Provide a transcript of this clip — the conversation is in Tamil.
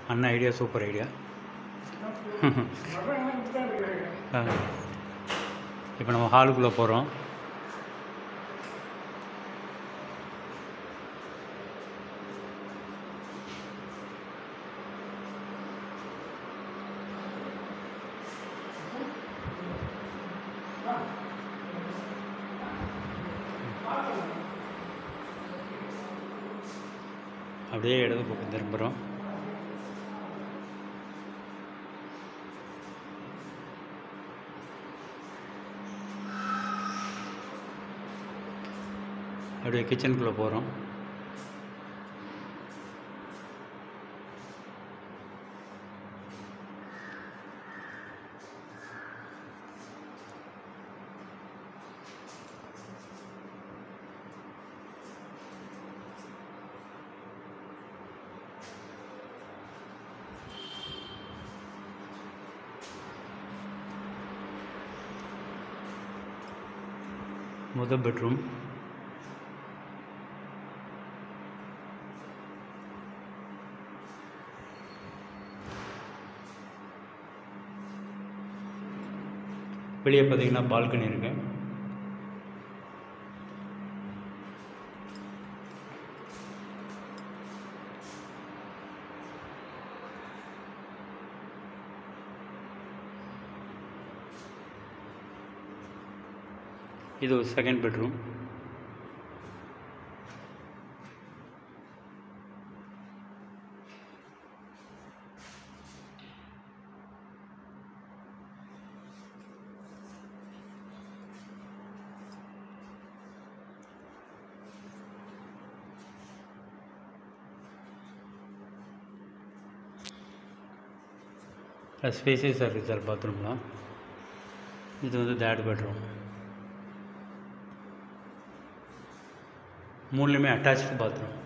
அண்ணா ஐடியா சூப்பர் ஐடியா இப்போ நம்ம ஹாலுக்குள்ளே போகிறோம் அப்படியே இடது பக்கம் திரும்புகிறோம் அப்படியே கிச்சனுக்குள்ளே போகிறோம் முதல் பெட்ரூம் வெளியே பார்த்தீங்கன்னா பால்கனி இருக்கு இது ஒரு செகண்ட் பெட்ரூம் ஸ்பேசியஸாக இருக்குது சார் பாத்ரூம்லாம் இது வந்து தேர்ட் பெட்ரூம் மூணுலேயுமே அட்டாச்சு பாத்ரூம்